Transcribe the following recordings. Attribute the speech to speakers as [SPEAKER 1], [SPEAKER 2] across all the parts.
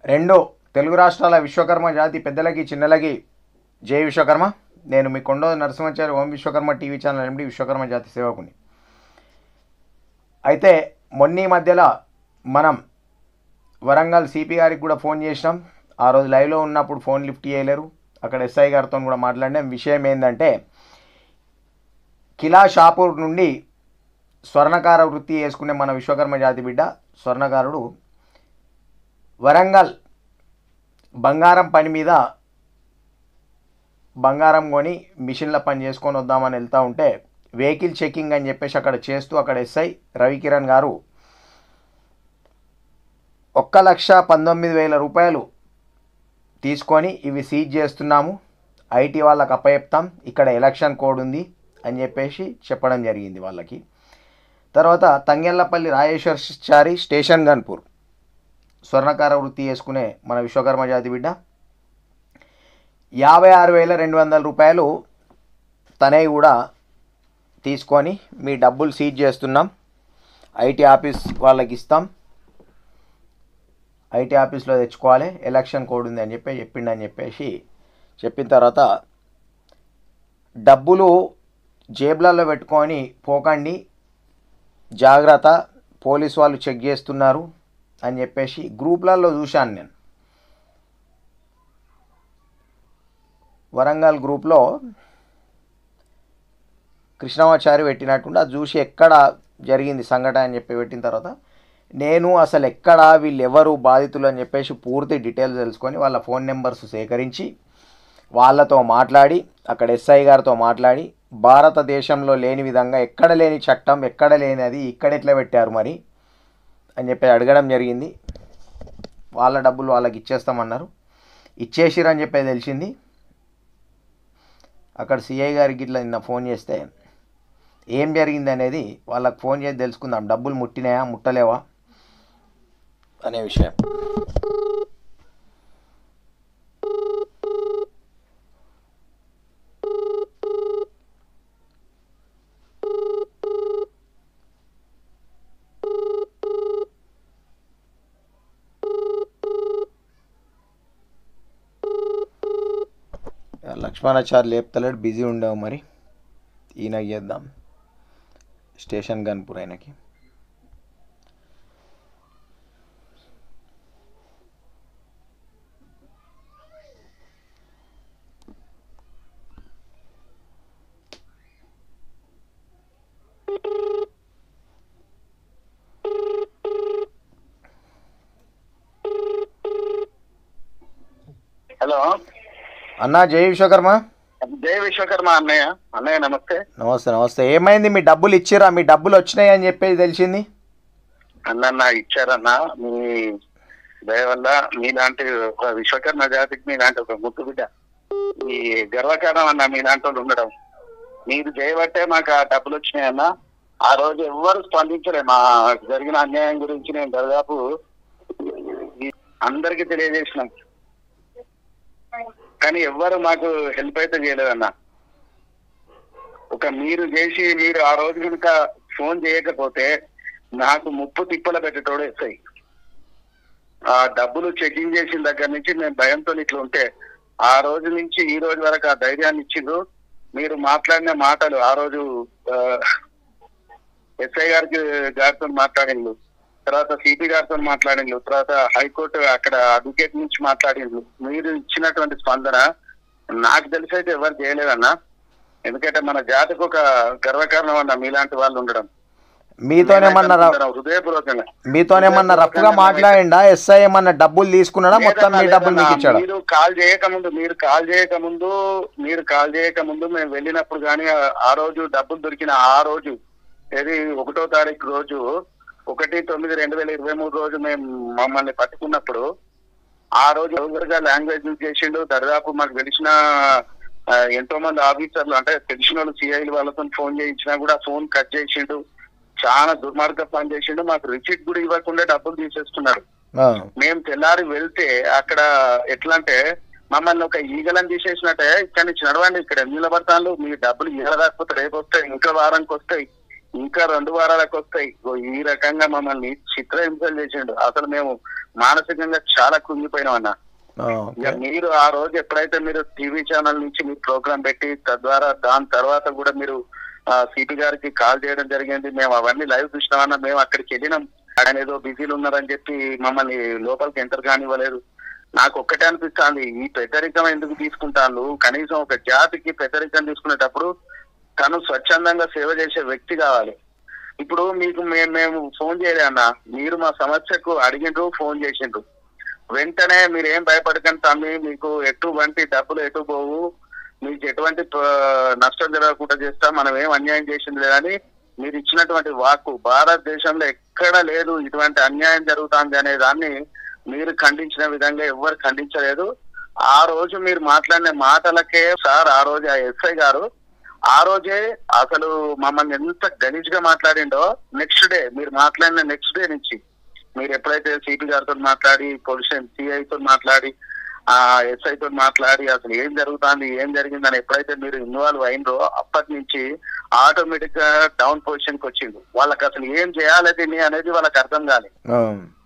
[SPEAKER 1] రెండు తెలుగు రాష్ట్రాల విశ్వకర్మ జాతి పెద్దలకి చిన్నలకి జై విశ్వకర్మ నేను మీ కొండో Narasimhachari Om Vishwakarma TV channel MD Vishwakarma జాతి సేవకుని అయితే మొన్న ఈ మధ్యలో మనం వరంగల్ సిపి గారికి కూడా ఫోన్ చేసినాం ఆ రోజు లైవ్లో ఉన్నప్పుడు ఫోన్ లిఫ్ట్ చేయలేరు అక్కడ ఎస్ఐ గారితో కూడా మాట్లాడినాం విషయం ఏంటంటే కిలా షాపూర్ నుండి స్వర్ణకార వృత్తి చేసుకునే మన విశ్వకర్మ జాతి బిడ్డ స్వర్ణకారుడు వరంగల్ బంగారం పని మీద బంగారం కొని మిషన్ల పని చేసుకొని వద్దామని వెళ్తూ ఉంటే వెహికల్ చెకింగ్ అని చెప్పేసి అక్కడ చేస్తూ అక్కడ ఎస్ఐ రవికిరణ్ గారు ఒక్క లక్ష పంతొమ్మిది వేల రూపాయలు తీసుకొని ఇవి సీజ్ చేస్తున్నాము ఐటీ వాళ్ళకి అప్పచెప్తాం ఇక్కడ ఎలక్షన్ కోడ్ ఉంది అని చెప్పేసి చెప్పడం జరిగింది వాళ్ళకి తర్వాత తంగెళ్ళపల్లి రాజేశ్వరచారి స్టేషన్ గన్పూర్ స్వర్ణకార వృత్తి చేసుకునే మన విశ్వకర్మ జాతి బిడ్డ యాభై ఆరు వేల రెండు వందల రూపాయలు తనే కూడా తీసుకొని మీ డబ్బులు సీజ్ చేస్తున్నాం ఐటీ ఆఫీస్ వాళ్ళకి ఇస్తాం ఐటీ ఆఫీస్లో తెచ్చుకోవాలి ఎలక్షన్ కోడ్ ఉంది అని చెప్పి చెప్పిండని చెప్పేసి చెప్పిన తర్వాత డబ్బులు జేబులలో పెట్టుకొని పోకండి జాగ్రత్త పోలీస్ వాళ్ళు చెక్ చేస్తున్నారు అని చెప్పేసి గ్రూప్లలో చూశాను నేను వరంగల్ గ్రూప్లో కృష్ణమాచారి పెట్టినట్టుండి అది చూసి ఎక్కడ జరిగింది సంఘటన అని చెప్పి పెట్టిన తర్వాత నేను అసలు ఎక్కడ వీళ్ళు ఎవరు బాధితులు అని చెప్పేసి పూర్తి డీటెయిల్స్ తెలుసుకొని వాళ్ళ ఫోన్ నెంబర్స్ సేకరించి వాళ్ళతో మాట్లాడి అక్కడ ఎస్ఐ గారితో మాట్లాడి భారతదేశంలో లేని విధంగా ఎక్కడ లేని చట్టం ఎక్కడ లేని అది ఇక్కడ ఎట్లా పెట్టారు మరి అని చెప్పి అడగడం జరిగింది వాళ్ళ డబ్బులు వాళ్ళకి ఇచ్చేస్తామన్నారు ఇచ్చేసిరని చెప్పి తెలిసింది అక్కడ సిఐ గారికి ఇట్లా నిన్న ఫోన్ చేస్తే ఏం జరిగింది అనేది వాళ్ళకి ఫోన్ చేసి తెలుసుకుందాం డబ్బులు ముట్టినాయా ముట్టలేవా అనే విషయం లక్ష్మణాచారి లేపుతలేడు బిజీ ఉండవు మరి ఈయనకి చేద్దాం స్టేషన్ గన్పూర్ ఆయనకి
[SPEAKER 2] హలో
[SPEAKER 1] అన్నా జై విశ్వకర్మ
[SPEAKER 2] జయ విశ్వకర్మ అన్నయ్య అన్నయ్య నమస్తే
[SPEAKER 1] నమస్తే నమస్తే ఏమైంది మీ డబ్బులు ఇచ్చిరా మీ డబ్బులు వచ్చినాయి అని చెప్పేసి తెలిసింది
[SPEAKER 2] అన్న ఇచ్చారన్న మీ దయ వల్ల మీలాంటి ఒక విశ్వకర్మ జాతికి మీలాంటి ఒక ముద్దు బిడ్డ ఈ గర్వకారణం అన్న మీలాంటి వాళ్ళు ఉండడం మీరు చేయబట్టే మాకు ఆ డబ్బులు వచ్చినాయన్న ఆ రోజు ఎవ్వరు స్పందించలే మా జరిగిన అన్యాయం గురించి నేను దాదాపు ఈ- అందరికీ తెలియజేసినాం కానీ ఎవ్వరు మాకు హెల్ప్ అయితే చేయలేదన్న ఒక మీరు చేసి మీరు ఆ రోజు కనుక ఫోన్ చేయకపోతే నాకు ముప్పు తిప్పల పెట్టేటోడు ఎస్ఐ ఆ డబ్బులు చెకింగ్ చేసిన దగ్గర నుంచి నేను భయంతో ఇట్లా ఉంటే ఆ రోజు నుంచి ఈ రోజు వరకు ఆ ధైర్యాన్ని ఇచ్చిండ్రు మీరు మాట్లాడిన మాటలు ఆ రోజు ఎస్ఐ గారికి గారితో మాట్లాడిండ్రు తర్వాత సిపి గారితో మాట్లాడిండ్రు తర్వాత హైకోర్టు అక్కడ అడ్వకేట్ నుంచి మాట్లాడిండ్రు మీరు ఇచ్చినటువంటి స్పందన నాకు తెలిసి అయితే ఎవరు చేయలేదన్నా ఎందుకంటే మన జాతికి ఒక గర్వకారణం అన్న మీలాంటి వాళ్ళు ఉండడం
[SPEAKER 1] మీతోనేమన్నా ర-
[SPEAKER 2] మేమైతే హృదయపూర్వకంగా
[SPEAKER 1] మీతోనేమన్నా రఫ్గా మాట్లాడిండా ఎస్ఐ ఏమన్నా డబ్బులు తీసుకున్నాడా మొత్తం మీ
[SPEAKER 2] లేదన్నా,
[SPEAKER 1] డబ్బులు మీకు
[SPEAKER 2] లేదన్నా.
[SPEAKER 1] ఇచ్చాడా
[SPEAKER 2] మీరు కాల్ చేయక ముందు మీరు కాల్ చేయక ముందు మీరు కాల్ చేయక ముందు మేము వెళ్ళినప్పుడు కానీ ఆ రోజు డబ్బులు దొరికిన ఆ రోజు ఏది ఒకటో తారీఖు రోజు ఒకటి తొమ్మిది రెండు వేల ఇరవై మూడు రోజు మేము మమ్మల్ని పట్టుకున్నప్పుడు ఆ రోజు ఎవరుగా లాంగ్వేజ్ యూజ్ చేసిండు దరిదాపు మాకు తెలిసిన ఆ, ఎంతో మంది ఆఫీసర్లు అంటే తెలిసిన వాళ్ళు సిఐలు వాళ్ళతో ఫోన్ చేయించినా కూడా ఫోన్ కట్ చేసిండు చాలా దుర్మార్గ పని చేసిండు మాకు రిసీట్ కూడా ఇవ్వకుండా డబ్బులు తీసేస్తున్నాడు
[SPEAKER 1] ఆ,
[SPEAKER 2] మేము తెల్లారి వెళ్తే అక్కడ ఎట్లా అంటే మమ్మల్ని ఒక ఈగలను తీసేసినట్టే ఇక్కడ నుంచి నడవండి ఇక్కడ నిలబడతాను మీ డబ్బులు ఈగ రాకపోతే రేపు వస్తాయి ఇంకా వారానికి వస్తాయి ఇంకా రెండు వారాలకు వస్తాయి ఇగో ఈ రకంగా మమ్మల్ని చిత్రహింసలు చేసిండు అసలు మేము మానసికంగా చాలా కుంగిపోయినాం అన్న
[SPEAKER 1] ఆ,
[SPEAKER 2] ఇక
[SPEAKER 1] ఓకే
[SPEAKER 2] మీరు ఆ రోజు ఎప్పుడైతే మీరు టీవీ ఛానల్ నుంచి మీ ప్రోగ్రామ్ పెట్టి తద్వారా దాని తర్వాత కూడా మీరు సిపి గారికి కాల్ చేయడం జరిగింది మేము అవన్నీ లైవ్ చూసినామన్నా మేము అక్కడికి వెళ్ళినాం ఆయన ఏదో బిజీలు ఉన్నారని చెప్పి మమ్మల్ని లోపలికి ఎంటర్ కానివ్వలేదు నాకు ఒక్కటే అనిపిస్తుంది ఈ పెద్దరికం ఎందుకు తీసుకుంటాను కనీసం ఒక జాతికి పెద్దరికం తీసుకునేటప్పుడు తను స్వచ్ఛందంగా సేవ చేసే వ్యక్తి కావాలి ఇప్పుడు మీకు మేము మేము ఫోన్ చేయలే అన్న మీరు మా సమస్యకు అడిగిండ్రు ఫోన్ చేసిండ్రు వెంటనే మీరు ఏం భయపడకండి తమ్మి మీకు ఎటువంటి డబ్బులు ఎటు పోవు మీకు ఎటువంటి ప- నష్టం జరగకుండా చేస్తా మనం ఏం అన్యాయం చేసింది లేదని మీరు ఇచ్చినటువంటి వాక్కు భారతదేశంలో ఎక్కడ లేదు ఇటువంటి అన్యాయం జరుగుతుంది అనే దాన్ని మీరు ఖండించిన విధంగా ఎవరు ఖండించలేదు ఆ రోజు మీరు మాట్లాడిన మాటలకే సార్ ఆ రోజు ఆ ఎస్ఐ గారు ఆ రోజే అసలు మమ్మల్ని ఎంత గలీజ్ గా మాట్లాడిండో నెక్స్ట్ డే మీరు మాట్లాడిన నెక్స్ట్ డే నుంచి మీరు ఎప్పుడైతే సిపి గారితో మాట్లాడి పోలీస్ సిఐ తో మాట్లాడి ఆ ఎస్ఐ తో మాట్లాడి అసలు ఏం జరుగుతుంది ఏం జరిగిందని ఎప్పుడైతే మీరు ఇన్వాల్వ్ అయినరో అప్పటి నుంచి ఆటోమేటిక్ గా డౌన్ పొజిషన్ కి వచ్చింది వాళ్ళకి అసలు ఏం చేయాలి దీన్ని అనేది వాళ్ళకి అర్థం కాలేదు
[SPEAKER 1] ఆ,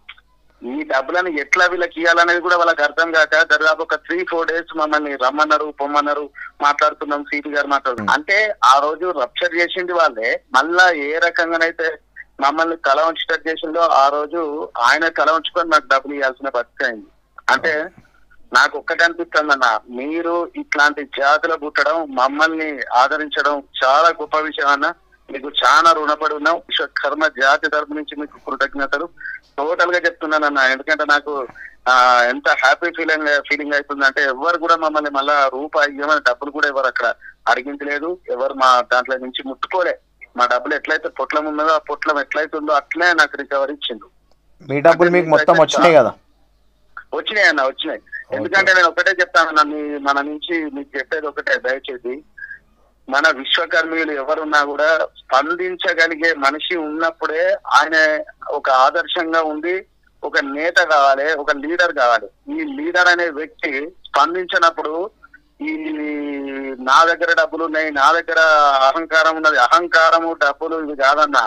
[SPEAKER 2] ఈ డబ్బులను ఎట్లా వీళ్ళకి ఇవ్వాలనేది కూడా వాళ్ళకి అర్థం కాక దాదాపు ఒక త్రీ ఫోర్ డేస్ మమ్మల్ని రమ్మన్నారు పొమ్మన్నారు మాట్లాడుతున్నాం సిపి గారు మాట్లాడుతున్నాం అంటే ఆ రోజు రప్చర్ చేసింది వాళ్ళే మళ్ళా ఏ రకంగానైతే మమ్మల్ని తల ఉంచేటట్టు చేసిందో ఆ రోజు ఆయన తల ఉంచుకొని నాకు డబ్బులు ఇవ్వాల్సిన పరిస్థితి అయింది అంటే నాకు ఒక్కటి అనిపిస్తుంది అన్న మీరు ఇట్లాంటి జాతులు పుట్టడం మమ్మల్ని ఆదరించడం చాలా గొప్ప విషయం అన్న మీకు చాలా రుణపడి ఉన్నాం విశ్వకర్మ జాతి తరపు నుంచి మీకు కృతజ్ఞతలు టోటల్ గా చెప్తున్నాను అన్న ఎందుకంటే నాకు ఆ ఎంత హ్యాపీ ఫీలింగ్ ఫీలింగ్ అవుతుంది అంటే ఎవరు కూడా మమ్మల్ని మళ్ళా రూపాయి ఇవ్వమని డబ్బులు కూడా ఎవరు అక్కడ అడిగించలేదు ఎవరు మా దాంట్లో నుంచి ముట్టుకోలే మా డబ్బులు ఎట్లయితే పొట్లం ఉన్నదో ఆ పొట్లం ఎట్లయితే ఉందో అట్లే నాకు రికవరీ ఇచ్చిండు
[SPEAKER 1] మీ డబ్బులు మీకు మొత్తం వచ్చినాయి కదా
[SPEAKER 2] వచ్చినాయి అన్న వచ్చినాయి ఎందుకంటే నేను ఒకటే చెప్తాను మీ మన నుంచి మీకు చెప్పేది ఒకటే దయచేసి మన విశ్వకర్మీయులు ఎవరున్నా కూడా స్పందించగలిగే మనిషి ఉన్నప్పుడే ఆయన ఒక ఆదర్శంగా ఉండి ఒక నేత కావాలి ఒక లీడర్ కావాలి ఈ లీడర్ అనే వ్యక్తి స్పందించినప్పుడు ఈ నా దగ్గర డబ్బులు ఉన్నాయి నా దగ్గర అహంకారం ఉన్నది అహంకారము డబ్బులు ఇవి కాదన్నా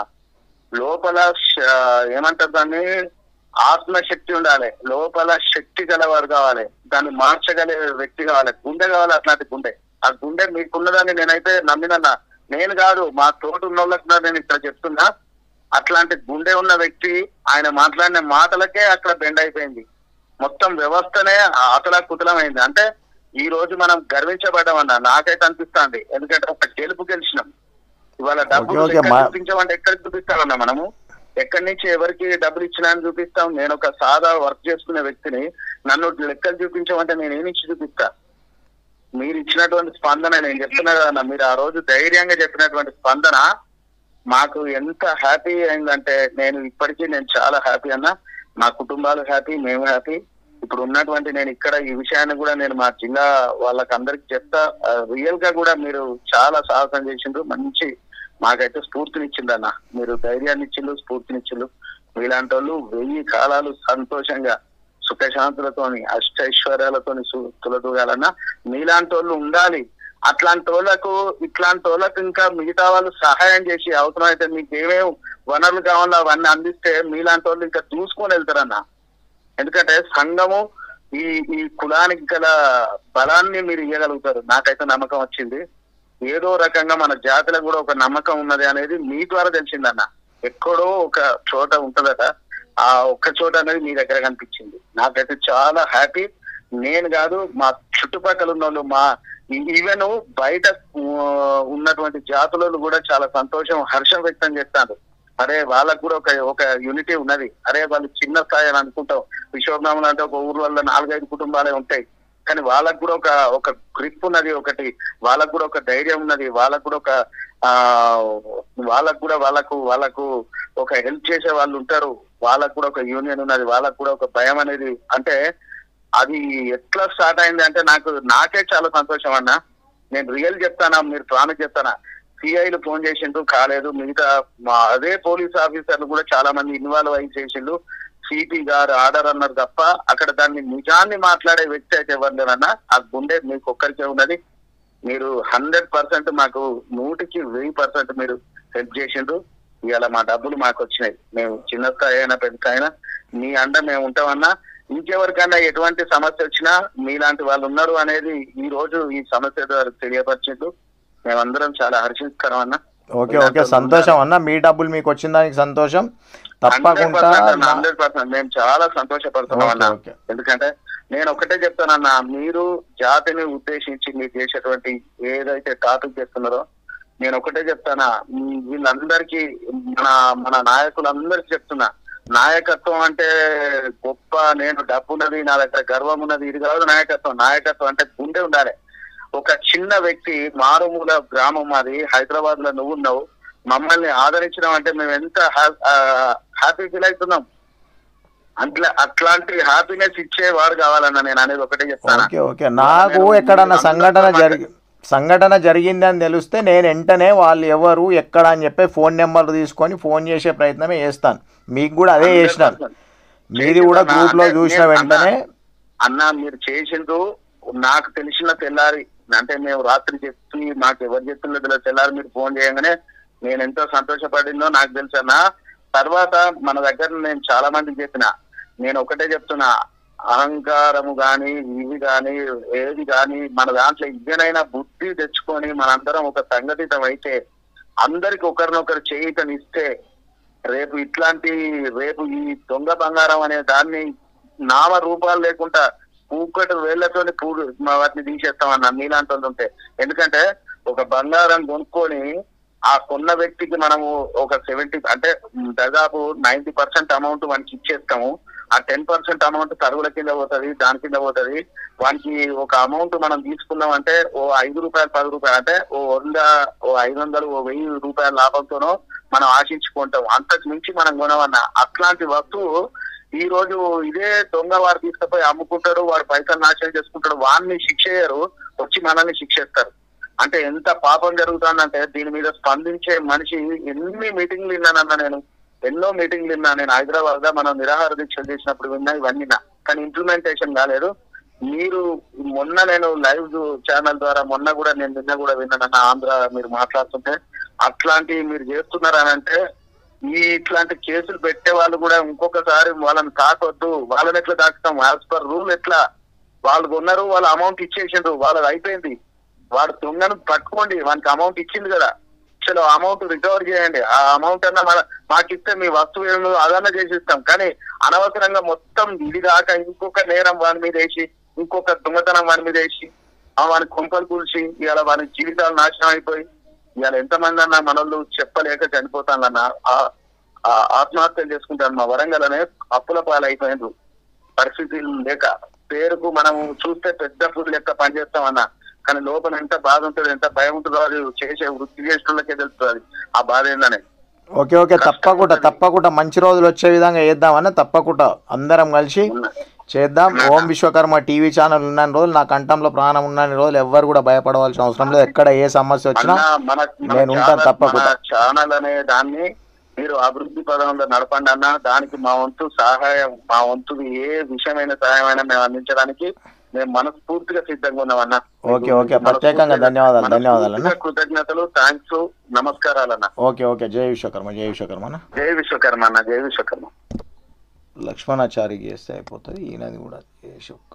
[SPEAKER 2] లోపల శ- ఏమంటారు దాన్ని ఆత్మశక్తి ఉండాలి లోపల శక్తి గలవారు కావాలి దాన్ని మార్చగలే వ్యక్తి కావాలి గుండె కావాలి అట్లాంటి గుండె ఆ గుండె మీకున్నదని నేనైతే నమ్మినన్నా నేను కాదు మా తోటి ఉన్న వాళ్ళకి కూడా నేను ఇక్కడ చెప్తున్నా అట్లాంటి గుండె ఉన్న వ్యక్తి ఆయన మాట్లాడిన మాటలకే అక్కడ బెండ్ అయిపోయింది మొత్తం వ్యవస్థనే అతలా కుతలమైంది అంటే ఈ రోజు మనం గర్వించబడ్డామన్నా నాకైతే అనిపిస్తుంది ఎందుకంటే ఒక గెలుపు గెలిచినాం ఇవాళ డబ్బులు
[SPEAKER 1] ఓకే,
[SPEAKER 2] ఎక్కడ
[SPEAKER 1] మా-
[SPEAKER 2] చూపించామంటే ఎక్కడ చూపిస్తామన్నా మనము ఎక్కడి నుంచి ఎవరికి డబ్బులు ఇచ్చినా అని చూపిస్తాం నేను ఒక సాదా వర్క్ చేసుకునే వ్యక్తిని నన్ను లెక్కలు చూపించమంటే నేను ఏమి ఇచ్చి చూపిస్తా మీరు ఇచ్చినటువంటి స్పందన నేను చెప్తున్నా కదన్నా మీరు ఆ రోజు ధైర్యంగా చెప్పినటువంటి స్పందన మాకు ఎంత హ్యాపీ అయిందంటే నేను ఇప్పటికీ నేను చాలా హ్యాపీ అన్న మా కుటుంబాలు హ్యాపీ మేము హ్యాపీ ఇప్పుడు ఉన్నటువంటి నేను ఇక్కడ ఈ విషయాన్ని కూడా నేను మా జిల్లా వాళ్ళకి అందరికి చెప్తా రియల్ గా కూడా మీరు చాలా సాహసం చేసిండ్రు మంచి మాకైతే స్ఫూర్తినిచ్చిందన్న మీరు ధైర్యాన్ని ఇచ్చిండ్రు స్ఫూర్తినిచ్చిండ్రు మీలాంటి వాళ్ళు వెయ్యి కాలాలు సంతోషంగా సుఖశాంతులతోని అష్టైశ్వర్యాలతోని తులతూగాలన్నా మీలాంటి వాళ్ళు ఉండాలి అట్లాంటి వాళ్ళకు ఇట్లాంటి వాళ్ళకు ఇంకా మిగతా వాళ్ళు సహాయం చేసి అవసరమైతే మీకు ఏమేమి వనరులు కావాలో అవన్నీ అందిస్తే మీలాంటి వాళ్ళు ఇంకా చూసుకొని వెళ్తారన్న ఎందుకంటే సంఘము ఈ ఈ కులానికి గల బలాన్ని మీరు ఇవ్వగలుగుతారు నాకైతే నమ్మకం వచ్చింది ఏదో రకంగా మన జాతిలో కూడా ఒక నమ్మకం ఉన్నది అనేది మీ ద్వారా తెలిసిందన్న ఎక్కడో ఒక చోట ఉంటదట ఆ ఒక్క చోట అనేది మీ దగ్గర కనిపించింది నాకైతే చాలా హ్యాపీ నేను కాదు మా చుట్టుపక్కల ఉన్న వాళ్ళు మా ఈవెన్ బయట ఆ, ఉన్నటువంటి జాతులలో కూడా చాలా సంతోషం హర్షం వ్యక్తం చేస్తాను అరే వాళ్ళకు కూడా ఒక ఒక యూనిటీ ఉన్నది అరే వాళ్ళు చిన్న స్థాయి అని అనుకుంటాం విశ్వబ్రాహ్మణ అంటే ఒక ఊరు వల్ల నాలుగైదు కుటుంబాలే ఉంటాయి కానీ వాళ్ళకు కూడా ఒక ఒక గ్రిప్ ఉన్నది ఒకటి వాళ్ళకు కూడా ఒక ధైర్యం ఉన్నది వాళ్ళకు కూడా ఒక ఆ వాళ్ళకు కూడా వాళ్ళకు వాళ్ళకు ఒక హెల్ప్ చేసే వాళ్ళు ఉంటారు వాళ్ళకు కూడా ఒక యూనియన్ ఉన్నది వాళ్ళకు కూడా ఒక భయం అనేది అంటే అది ఎట్లా స్టార్ట్ అయింది అంటే నాకు నాకే చాలా సంతోషం అన్న నేను రియల్ చెప్తానా మీరు ప్రామిస్ చెప్తానా సిఐలు ఫోన్ చేసిండ్రు కాలేదు మిగతా మా అదే పోలీస్ ఆఫీసర్లు కూడా చాలా మంది ఇన్వాల్వ్ అయి చేసిండ్రు సిపి గారు ఆర్డర్ అన్నారు తప్ప అక్కడ దాన్ని నిజాన్ని మాట్లాడే వ్యక్తి అయితే ఎవరు లేరన్నా ఆ గుండె మీకు ఒక్కరికే ఉన్నది మీరు హండ్రెడ్ పర్సెంట్ మాకు నూటికి వెయ్యి పర్సెంట్ మీరు హెల్ప్ చేసిండ్రు ఇవాళ మా డబ్బులు మాకు వచ్చినాయి మేము చిన్న స్థాయి అయినా పెద్ద స్థాయి అయినా మీ అండ మేము ఉంటామన్నా ఇంకెవరికన్నా ఎటువంటి సమస్య వచ్చినా మీలాంటి వాళ్ళు ఉన్నారు అనేది ఈ రోజు ఈ సమస్య ద్వారా తెలియపరిచిండు మేమందరం చాలా హర్షించుకరం అన్న
[SPEAKER 1] ఓకే ఓకే సంతోషం అన్న మీ డబ్బులు మీకు వచ్చిన దానికి సంతోషం తప్పకుండా నా-
[SPEAKER 2] హండ్రెడ్ పర్సెంట్ మేము చాలా సంతోషపడుతున్నాం అన్న
[SPEAKER 1] ఓకే, ఓకే.
[SPEAKER 2] ఎందుకంటే నేను ఒకటే చెప్తానన్నా మీరు జాతిని ఉద్దేశించి మీరు చేసేటువంటి ఏదైతే టాపిక్ చేస్తున్నారో నేను ఒకటే చెప్తానా మీ- వీళ్ళందరికీ మన మన నాయకులందరికీ చెప్తున్నా నాయకత్వం అంటే గొప్ప నేను డబ్బు ఉన్నది నా దగ్గర గర్వం ఉన్నది ఇది కాదు నాయకత్వం నాయకత్వం అంటే గుండె ఉండాలి ఒక చిన్న వ్యక్తి మారుమూల గ్రామం అది హైదరాబాద్ లో నువ్వు ఉన్నావు మమ్మల్ని ఆదరించడం అంటే మేము ఎంత హ్యాపీ ఫీల్ అవుతున్నాం అట్లా అట్లాంటి హ్యాపీనెస్ ఇచ్చేవాడు కావాలన్న నేను అనేది ఒకటే చెప్తాను
[SPEAKER 1] ఓకే ఓకే నాకు ఎక్కడన్నా సంఘటన జరిగి సంఘటన జరిగింది అని తెలిస్తే నేను వెంటనే వాళ్ళు ఎవరు ఎక్కడ అని చెప్పి ఫోన్ నెంబర్ తీసుకొని ఫోన్ చేసే ప్రయత్నమే చేస్తాను మీకు కూడా అదే చేసినాను మీది కూడా గ్రూప్ లో చూసిన వెంటనే
[SPEAKER 2] అన్న మీరు చేసిండ్రు నాకు తెలిసిన తెల్లారి అంటే మేము రాత్రి చెప్పి మాకు ఎవరు చెప్తుందో తెలియదు తెల్లారి మీరు ఫోన్ చేయగానే నేను ఎంతో సంతోషపడిందో నాకు తెలుసు అన్న తర్వాత మన దగ్గర నేను చాలా మందికి చెప్పిన నేను ఒకటే చెప్తున్నా అహంకారము గాని ఇవి గాని ఏది గాని మన దాంట్లో ఇదేనైనా బుద్ధి తెచ్చుకొని మనందరం ఒక సంఘటితం అయితే అందరికి ఒకరినొకరు చేయితనిస్తే రేపు ఇట్లాంటి రేపు ఈ దొంగ బంగారం అనే దాన్ని నామ రూపాలు లేకుండా పూకటి వేళ్లతోని పూ వాటిని తీసేస్తామన్న మీలాంటి వాళ్ళు ఉంటే ఎందుకంటే ఒక బంగారం కొనుక్కొని ఆ కొన్న వ్యక్తికి మనము ఒక సెవెంటీ అంటే దాదాపు నైన్టీ పర్సెంట్ అమౌంట్ వానికి ఇచ్చేస్తాము ఆ టెన్ పర్సెంట్ అమౌంట్ తరుగుల కింద పోతుంది దాని కింద పోతుంది వానికి ఒక అమౌంట్ మనం తీసుకున్నాం అంటే ఓ ఐదు రూపాయలు పది రూపాయలు అంటే ఓ వంద ఓ ఐదు వందలు ఓ వెయ్యి రూపాయల లాభంతోనో మనం ఆశించుకుంటాం అంతకు మించి మనం కొనవన్న అట్లాంటి వస్తువు ఈ రోజు ఇదే దొంగ వాడు తీసుకుపోయి అమ్ముకుంటాడు వాడు పైసలు నాశనం చేసుకుంటాడు వాడిని శిక్ష చేయరు వచ్చి మనల్ని శిక్షిస్తారు అంటే ఎంత పాపం జరుగుతుందంటే దీని మీద స్పందించే మనిషి ఎన్ని మీటింగ్లు విన్నానన్న నేను ఎన్నో మీటింగ్లు విన్నా నేను హైదరాబాద్ లో మనం నిరాహార దీక్షలు చేసినప్పుడు విన్నా ఇవన్నీ విన్నా. కానీ ఇంప్లిమెంటేషన్ కాలేదు మీరు మొన్న నేను లైవ్ ఛానల్ ద్వారా మొన్న కూడా నేను నిన్న కూడా విన్నానన్న ఆంధ్ర మీరు మాట్లాడుతుంటే అట్లాంటివి మీరు చేస్తున్నారని అంటే ఈ ఇట్లాంటి కేసులు పెట్టే వాళ్ళు కూడా ఇంకొకసారి వాళ్ళని తాకొద్దు వాళ్ళని ఎట్లా తాకుతాం యాజ్ పర్ రూల్ ఎట్లా వాళ్ళు కొన్నారు వాళ్ళ అమౌంట్ ఇచ్చేసిండ్రు వాళ్ళది అయిపోయింది వాడు దొంగను పట్టుకోండి వానికి అమౌంట్ ఇచ్చింది కదా చలో అమౌంట్ రికవర్ చేయండి ఆ అమౌంట్ అన్న మన మాకు ఇస్తే మీ వస్తువు ఏమో అదన్నా చేసిస్తాం కానీ అనవసరంగా మొత్తం ఇది దాకా ఇంకొక నేరం వాని మీద వేసి ఇంకొక దొంగతనం వాని మీద వేసి ఆ వాని కొంపలు కూల్చి ఇవాళ వాని జీవితాలు నాశనం అయిపోయి ఇవాళ ఎంతమంది అన్న మనోళ్ళు చెప్పలేక చనిపోతానన్న ఆ- ఆ ఆత్మహత్యలు చేసుకుంటారు మా వరంగల్ అనే అప్పుల పాలైపోయిండ్రు పరిస్థితులు లేక పేరుకు మనం చూస్తే పెద్ద ఫుడ్ లెక్క పనిచేస్తామన్నా కానీ లోపల ఎంత బాధ ఉంటుంది ఎంత భయం ఉంటుందో అది చేసే వృత్తి చేసేటోళ్ళకే తెలుస్తుంది ఆ బాధ ఏందని
[SPEAKER 1] ఓకే ఓకే తప్పకుండా తప్పకుండా మంచి రోజులు వచ్చే విధంగా చేద్దామని తప్పకుండా అందరం కలిసి చేద్దాం ఓం విశ్వకర్మ టీవీ ఛానల్ ఉన్న రోజులు నా కంఠంలో ప్రాణం ఉన్న రోజులు ఎవ్వరు కూడా భయపడవలసిన అవసరం లేదు ఎక్కడ ఏ సమస్య వచ్చినా
[SPEAKER 2] అన్న మన
[SPEAKER 1] నేను ఉంటాను తప్పకుండా.
[SPEAKER 2] ఛానల్ అనే దాన్ని మీరు అభివృద్ధి పదంలో నడపండి అన్న దానికి మా వంతు సహాయం మా వంతు ఏ విషయమైన సహాయమైనా మేము అందించడానికి మేము మనస్ఫూర్తిగా సిద్ధంగా ఉన్నామన్న
[SPEAKER 1] ఓకే, ఓకే. ప్రత్యేకంగా ధన్యవాదాలు, ధన్యవాదాలు అన్న.
[SPEAKER 2] మనస్ఫూర్తిగా కృతజ్ఞతలు థ్యాంక్స్ నమస్కారాలన్న
[SPEAKER 1] ఓకే ఓకే జై విశ్వకర్మ జై విశ్వకర్మ అన్న.
[SPEAKER 2] జై విశ్వకర్మ అన్న జై విశ్వకర్మ
[SPEAKER 1] లక్ష్మణాచారికి చేస్తే అయిపోతుంది ఈయనది కూడా చేసి ఒక్క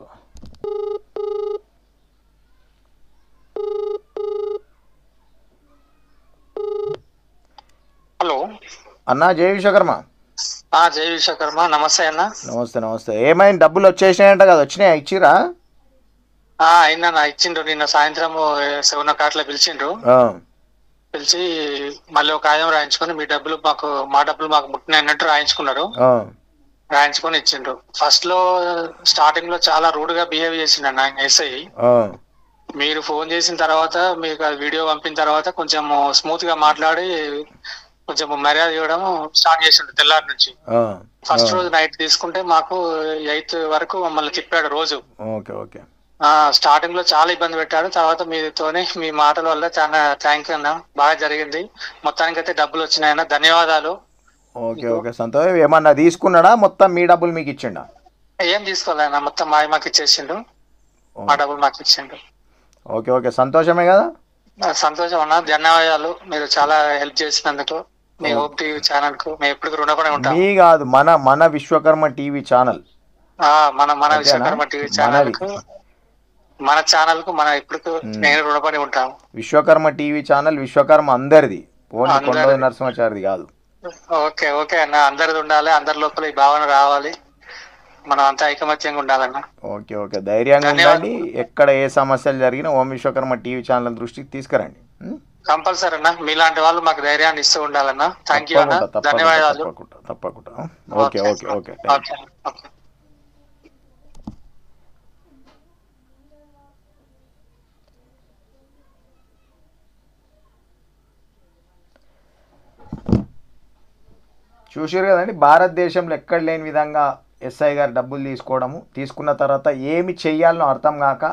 [SPEAKER 3] హలో
[SPEAKER 1] అన్నా జై విశ్వకర్మ
[SPEAKER 3] ఆ జై విశ్వకర్మ నమస్తే అన్న
[SPEAKER 1] నమస్తే నమస్తే ఏమైంది డబ్బులు వచ్చేసినాయంట కదా వచ్చినాయా ఇచ్చిరా
[SPEAKER 3] ఆ అయిందన్న ఇచ్చిండ్రు నిన్న సాయంత్రం సెవెన్ ఓ క్లాక్ లో పిలిచిండ్రు
[SPEAKER 1] ఆ,
[SPEAKER 3] పిలిచి మళ్ళీ ఒక కాగితం రాయించుకొని మీ డబ్బులు మాకు మా డబ్బులు మాకు ముట్టినాయి అన్నట్టు రాయించుకున్నారు
[SPEAKER 1] ఆ,
[SPEAKER 3] రాయించుకొని ఇచ్చిండ్రు ఫస్ట్ లో స్టార్టింగ్ లో చాలా రూడ్ గా బిహేవ్ చేసిండు ఎస్ఐ
[SPEAKER 1] ఆ,
[SPEAKER 3] మీరు ఫోన్ చేసిన తర్వాత మీకు ఆ వీడియో పంపిన తర్వాత కొంచెం స్మూత్ గా మాట్లాడి కొంచెం మర్యాద ఇవ్వడం స్టార్ట్ చేసిండు తెల్లారి నుంచి
[SPEAKER 1] ఆ,
[SPEAKER 3] ఫస్ట్ రోజు నైట్ తీసుకుంటే మాకు ఎయిత్ వరకు మమ్మల్ని తిప్పాడు రోజు
[SPEAKER 1] ఓకే ఓకే
[SPEAKER 3] ఆ స్టార్టింగ్ లో చాలా ఇబ్బంది పెట్టాడు తర్వాత మీతోనే మీ మాటల వల్ల చాలా థ్యాంక్ యూ అన్న బాగా జరిగింది మొత్తానికి అయితే డబ్బులు వచ్చినాయన్న ధన్యవాదాలు
[SPEAKER 1] ఓకే ఓకే సంతోషం ఏమన్నా తీసుకున్నాడా మొత్తం మీ డబ్బులు మీకు ఇచ్చిండా
[SPEAKER 3] ఏం తీసుకోవాలన్న మొత్తం మాయ మాకు ఇచ్చేసిండు మా డబ్బులు మాకు ఇచ్చిండు
[SPEAKER 1] ఓకే ఓకే సంతోషమే కదా
[SPEAKER 3] ఆ, సంతోషం అన్న ధన్యవాదాలు మీరు చాలా హెల్ప్ చేసినందుకు మీ హోమ్ టీవీ ఛానల్ కు మేము ఎప్పుడు రుణపడి ఉంటాం
[SPEAKER 1] మీ కాదు మన మన విశ్వకర్మ టీవీ ఛానల్
[SPEAKER 3] ఆ, మన మన
[SPEAKER 1] అంతేనా?
[SPEAKER 3] విశ్వకర్మ టీవీ ఛానల్ కు మన ఛానల్ కు మన ఇప్పుడు నేను రుణపడి ఉంటాం
[SPEAKER 1] విశ్వకర్మ టీవీ ఛానల్ విశ్వకర్మ అందరిది ఓన్లీ
[SPEAKER 3] అందరిది.
[SPEAKER 1] కొండోది నరసింహాచారిది కాదు
[SPEAKER 3] ఓకే ఓకే అన్న అందరిది ఉండాలి అందరి లోపల ఈ భావన రావాలి మనం అంతా ఐకమత్యంగా ఉండాలన్న
[SPEAKER 1] ఓకే ఓకే ధైర్యంగా
[SPEAKER 3] ధన్యవాదాలు.
[SPEAKER 1] ఉండండి ఎక్కడ ఏ సమస్యలు జరిగినా ఓం విశ్వకర్మ టీవీ ఛానల్ దృష్టికి తీసుకురండి ఉం?
[SPEAKER 3] కంపల్సరీ అన్న మీలాంటి వాళ్ళు మాకు ధైర్యాన్ని ఇస్తూ ఉండాలన్న థ్యాంక్ యూ అన్న
[SPEAKER 1] తప్పకుండా తప్పకుండా
[SPEAKER 3] ధన్యవాదాలు
[SPEAKER 1] తప్పకుండా తప్పకుండా okay okay okay thank you.
[SPEAKER 3] Okay okay
[SPEAKER 1] చూసారు కదండి భారతదేశంలో ఎక్కడ లేని విధంగా ఎస్ఐ గారు డబ్బులు తీసుకోవడము తీసుకున్న తర్వాత ఏమి చెయ్యాలనో అర్థం కాక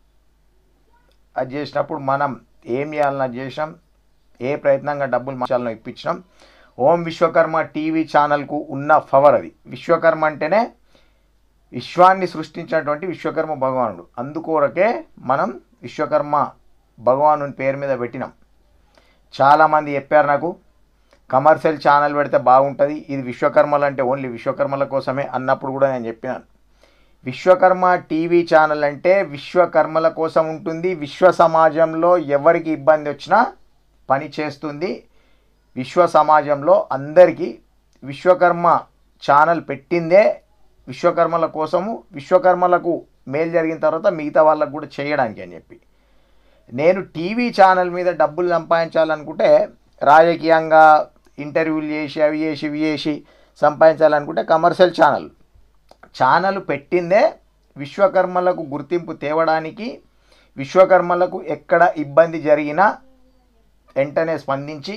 [SPEAKER 1] అది చేసినప్పుడు మనం ఏం చేయాలనో అది చేసినాం ఏ ప్రయత్నంగా డబ్బులు మార్చాలనో ఇప్పించినాం ఓం విశ్వకర్మ టీవీ ఛానల్కు ఉన్న పవర్ అది విశ్వకర్మ అంటేనే విశ్వాన్ని సృష్టించినటువంటి విశ్వకర్మ భగవానుడు అందుకొరకే మనం విశ్వకర్మ భగవాను పేరు మీద పెట్టినాం చాలామంది చెప్పారు నాకు కమర్షియల్ ఛానల్ పెడితే బాగుంటుంది ఇది విశ్వకర్మలు అంటే ఓన్లీ విశ్వకర్మల కోసమే అన్నప్పుడు కూడా నేను చెప్పినాను విశ్వకర్మ టీవీ ఛానల్ అంటే విశ్వకర్మల కోసం ఉంటుంది విశ్వ సమాజంలో ఎవరికి ఇబ్బంది వచ్చినా పని చేస్తుంది విశ్వ సమాజంలో అందరికీ విశ్వకర్మ ఛానల్ పెట్టిందే విశ్వకర్మల కోసము విశ్వకర్మలకు మేలు జరిగిన తర్వాత మిగతా వాళ్ళకు కూడా చేయడానికి అని చెప్పి నేను టీవీ ఛానల్ మీద డబ్బులు సంపాదించాలనుకుంటే రాజకీయంగా ఇంటర్వ్యూలు చేసి అవి చేసి ఇవి చేసి సంపాదించాలనుకుంటే కమర్షియల్ ఛానల్ ఛానల్ పెట్టిందే విశ్వకర్మలకు గుర్తింపు తేవడానికి విశ్వకర్మలకు ఎక్కడ ఇబ్బంది జరిగినా వెంటనే స్పందించి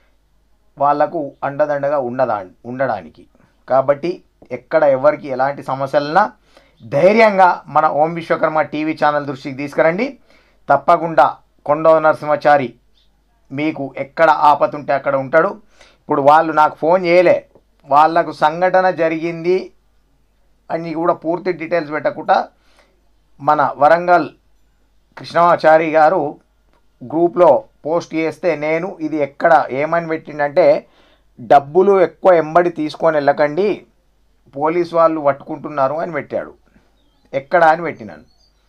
[SPEAKER 1] వాళ్లకు అండదండగా ఉండదా ఉండడానికి కాబట్టి ఎక్కడ ఎవరికి ఎలాంటి సమస్యలన్నా ధైర్యంగా మన ఓం విశ్వకర్మ టీవీ ఛానల్ దృష్టికి తీసుకురండి తప్పకుండా కొండవ నరసింహచారి మీకు ఎక్కడ ఆపత ఉంటే అక్కడ ఉంటాడు ఇప్పుడు వాళ్ళు నాకు ఫోన్ చేయలే వాళ్ళకు సంఘటన జరిగింది అని కూడా పూర్తి డీటెయిల్స్ పెట్టకుండా మన వరంగల్ కృష్ణమాచారి గారు గ్రూప్లో పోస్ట్ చేస్తే నేను ఇది ఎక్కడ ఏమని పెట్టిండంటే డబ్బులు ఎక్కువ ఎంబడి తీసుకొని వెళ్ళకండి పోలీస్ వాళ్ళు పట్టుకుంటున్నారు అని పెట్టాడు ఎక్కడ అని పెట్టినాను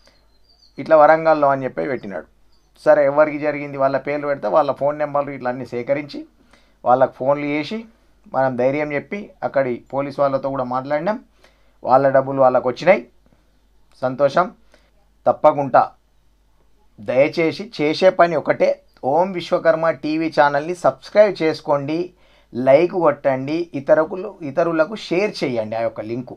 [SPEAKER 1] ఇట్లా వరంగల్లో అని చెప్పి పెట్టినాడు సరే ఎవరికి జరిగింది వాళ్ళ పేర్లు పెడితే వాళ్ళ ఫోన్ నెంబర్లు ఇట్లా అన్నీ సేకరించి వాళ్ళకి ఫోన్లు చేసి మనం ధైర్యం చెప్పి అక్కడి పోలీస్ వాళ్ళతో కూడా మాట్లాడినాం వాళ్ళ డబ్బులు వాళ్ళకు వచ్చినాయి సంతోషం తప్పకుండా దయచేసి చేసే పని ఒకటే ఓం విశ్వకర్మ టీవీ ఛానల్ని సబ్స్క్రైబ్ చేసుకోండి లైక్ కొట్టండి ఇతరులకు ఇతరులకు షేర్ చేయండి ఆ యొక్క లింకు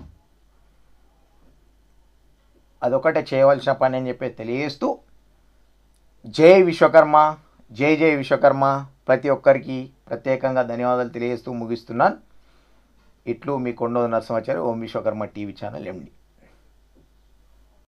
[SPEAKER 1] అదొకటే చేయవలసిన పని అని చెప్పి తెలియజేస్తూ జై విశ్వకర్మ జై జై విశ్వకర్మ ప్రతి ఒక్కరికి ప్రత్యేకంగా ధన్యవాదాలు తెలియజేస్తూ ముగిస్తున్నాను ఇట్లు మీ కొండోదు నరసింహాచారి ఓం విశ్వకర్మ టీవీ ఛానల్ ఎండి